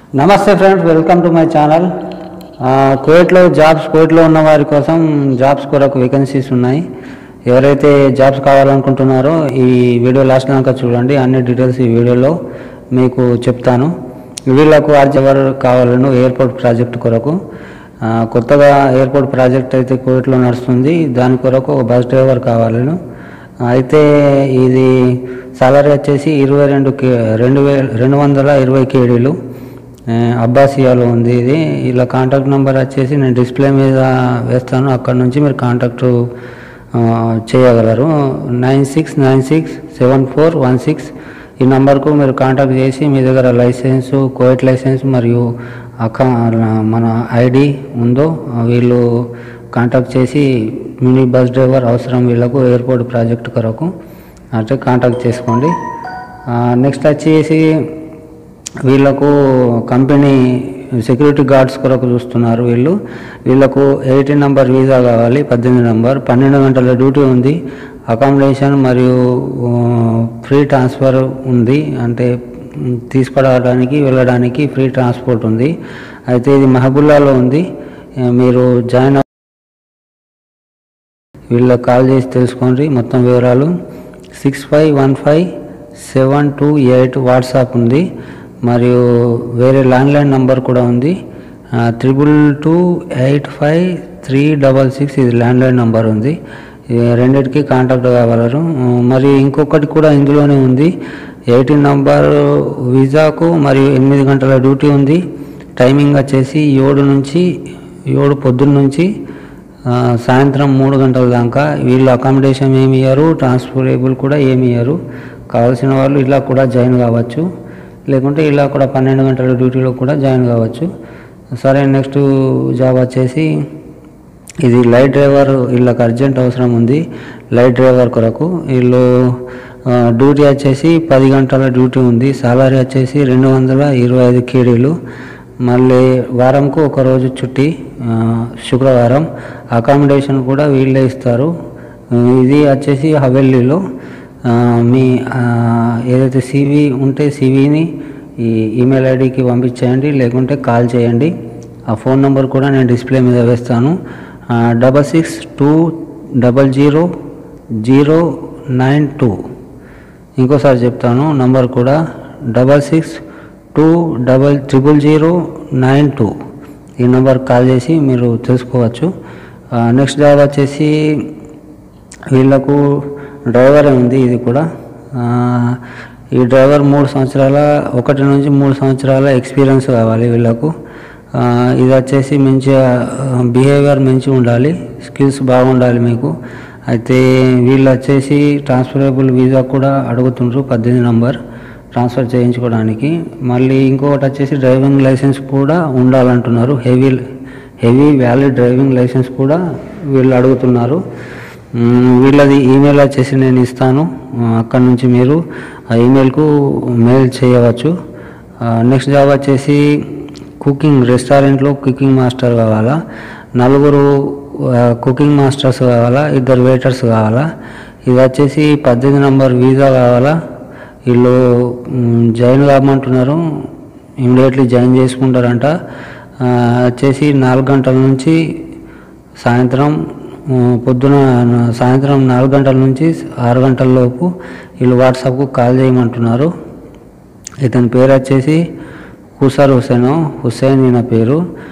నమస్తే friends welcome to my channel కువైట్లో jobs కువైట్లో ఉన్న వారి కోసం జాబ్స్ కొరకు వేకెన్సీస్ ఉన్నాయి ఎవరైతే జాబ్స్ కావాలనుకుంటున్నారో ఈ వీడియో లాస్ట్ దాకా చూడండి అన్ని డీటెయిల్స్ ఈ వీడియోలో మీకు చెప్తాను వీళ్ళకు ఎవరు కావాలను ఎయిర్పోర్ట్ ప్రాజెక్ట్ కొరకు ఆ, కొత్తగా ఎయిర్పోర్ట్ ప్రాజెక్ట్ అయితే కువైట్లో నడుస్తుంది దాని కొరకు ఒక బస్ డ్రైవర్ కావాలను అయితే ఇది సాలరీ వచ్చేసి ఇరవై రెండు కే రెండు వే రెండు వందల ఇరవై కేడీలు ఆ, అబ్బాసియాలో ఉంది ఇది ఇలా కాంటాక్ట్ నెంబర్ వచ్చేసి నేను డిస్ప్లే మీద వేస్తాను అక్కడ నుంచి మీరు కాంటాక్ట్ ఆ, చేయగలరు nine six nine six seven four one six ఈ నంబర్కు మీరు కాంటాక్ట్ చేసి మీ దగ్గర లైసెన్సు కోవిడ్ లైసెన్స్ మరియు అక్క మన ఐడి ఉందో వీళ్ళు కాంటాక్ట్ చేసి మినీ బస్ డ్రైవర్ అవసరం వీళ్ళకు ఎయిర్పోర్ట్ ప్రాజెక్ట్ కొరకు అంటే కాంటాక్ట్ చేసుకోండి నెక్స్ట్ వచ్చేసి వీళ్ళకు కంపెనీ సెక్యూరిటీ గార్డ్స్ కొరకు చూస్తున్నారు వీళ్ళు వీళ్ళకు ఎయిటీన్ నెంబర్ వీసా కావాలి పద్దెనిమిది నెంబర్ పన్నెండు గంటల డ్యూటీ ఉంది అకామిడేషన్ మరియు ఫ్రీ ట్రాన్స్ఫర్ ఉంది అంటే ఉమ్, తీసుకురావడానికి వెళ్ళడానికి ఫ్రీ ట్రాన్స్పోర్ట్ ఉంది అయితే ఇది మహబుల్లాలో ఉంది ఆ, మీరు జాయిన్ అవ్- వీళ్ళకి కాల్ చేసి తెలుసుకోండి మొత్తం వివరాలు six five one five seven two eight WhatsApp ఉంది మరియు వేరే ల్యాండ్లైన్ నంబర్ కూడా ఉంది triple two eight five three double six ఇది ల్యాండ్లైన్ నంబర్ ఉంది ఈ రెండిటికి కాంటాక్ట్ కాగలరు ఆ, మరి ఇంకొకటి కూడా ఇందులోనే ఉంది ఎయిటీన్ నంబర్ వీసాకు మరియు ఎనిమిది గంటల డ్యూటీ ఉంది టైమింగ్ వచ్చేసి ఏడు నుంచి ఏడు పొద్దున్న నుంచి ఆ, సాయంత్రం మూడు గంటల దాకా వీళ్ళు అకామిడేషన్ ఏమి ఇయ్యరు ట్రాన్స్పోర్టబుల్ కూడా ఏమి ఇయ్యరు కావాల్సిన వాళ్ళు ఇలా కూడా జాయిన్ కావచ్చు లేకుంటే ఇలా కూడా పన్నెండు గంటల డ్యూటీలో కూడా జాయిన్ కావచ్చు సరే నెక్స్ట్ జాబ్ వచ్చేసి ఇది లైట్ డ్రైవర్ వీళ్ళకి అర్జెంట్ అవసరం ఉంది లైట్ డ్రైవర్ కొరకు వీళ్ళు ఆ, డ్యూటీ వచ్చేసి పది గంటల డ్యూటీ ఉంది సాలరీ వచ్చేసి రెండు వందల ఇరవై ఐదు కేడీలు మళ్ళీ వారంకు ఒక రోజు చుట్టి ఆ, శుక్రవారం అకామిడేషన్ కూడా వీళ్ళే ఇస్తారు ఇది వచ్చేసి హవెల్లీలో ఆ, మీ ఆ, ఏదైతే సీవీ ఉంటే సీవీని ఈ ఈమెయిల్ ఐడికి పంపించేయండి లేకుంటే కాల్ చేయండి ఆ ఫోన్ నెంబర్ కూడా నేను డిస్ప్లే మీద వేస్తాను double six two double zero zero nine two ఇంకోసారి చెప్తాను నంబర్ కూడా double six two double triple zero nine two ఈ నెంబర్ కాల్ చేసి మీరు తెలుసుకోవచ్చు నెక్స్ట్ జాబ్ వచ్చేసి వీళ్ళకు డ్రైవర్ ఉంది ఇది కూడా ఆ, ఈ డ్రైవర్ మూడు సంవత్సరాల ఒకటి నుంచి మూడు సంవత్సరాల ఎక్స్పీరియన్స్ కావాలి వీళ్ళకు ఆ, ఇది వచ్చేసి మంచిగా బిహేవియర్ మంచిగా ఉండాలి స్కిల్స్ బాగుండాలి మీకు అయితే వీళ్ళు వచ్చేసి ట్రాన్స్ఫరబుల్ వీసా కూడా అడుగుతుండ్రు పద్దెనిమిది నంబర్ ట్రాన్స్ఫర్ చేయించుకోవడానికి మళ్ళీ ఇంకొకటి వచ్చేసి డ్రైవింగ్ లైసెన్స్ కూడా ఉండాలంటున్నారు heavy heavy valid driving licence కూడా వీళ్ళు అడుగుతున్నారు మ్మ్, వీళ్ళది ఈమెయిల్ వచ్చేసి నేను ఇస్తాను ఆ, అక్కడ నుంచి మీరు ఆ ఈమెయిల్కు మెయిల్ చేయవచ్చు నెక్స్ట్ జాబ్ వచ్చేసి కుకింగ్ రెస్టారెంట్లో కుకింగ్ మాస్టర్ కావాలా నలుగురు ఆ, కుకింగ్ మాస్టర్స్ కావాలా ఇద్దరు వెయిటర్స్ కావాలా ఇది వచ్చేసి పద్దెనిమిది నంబర్ వీసా కావాలా వీళ్ళు మ్, జాయిన్ కావమంటున్నారు ఇమీడియట్లీ జాయిన్ చేసుకుంటారంట ఆ, వచ్చేసి నాలుగు గంటల నుంచి సాయంత్రం ఆ, పొద్దున సాయంత్రం నాలుగు గంటల నుంచి ఆరు గంటల లోపు వీళ్ళు వాట్సాప్కు కాల్ చేయమంటున్నారు ఇతని పేరు వచ్చేసి హుసార్ హుసేన్ హుసేన్ ఈయన పేరు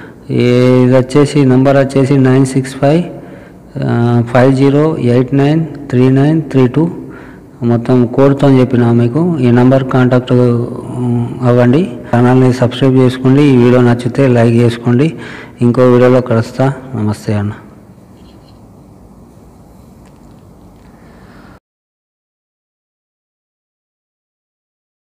ఈ- ఇది వచ్చేసి నంబర్ వచ్చేసి nine six five five zero eight nine three nine three two మొత్తం కోడ్తో చెప్పిన మీకు ఈ నంబర్ కాంటాక్ట్ ఉమ్, అవ్వండి ఛానల్ని సబ్స్క్రైబ్ చేసుకోండి ఈ వీడియో నచ్చితే లైక్ చేసుకోండి ఇంకో వీడియోలో కలుస్తా నమస్తే అన్న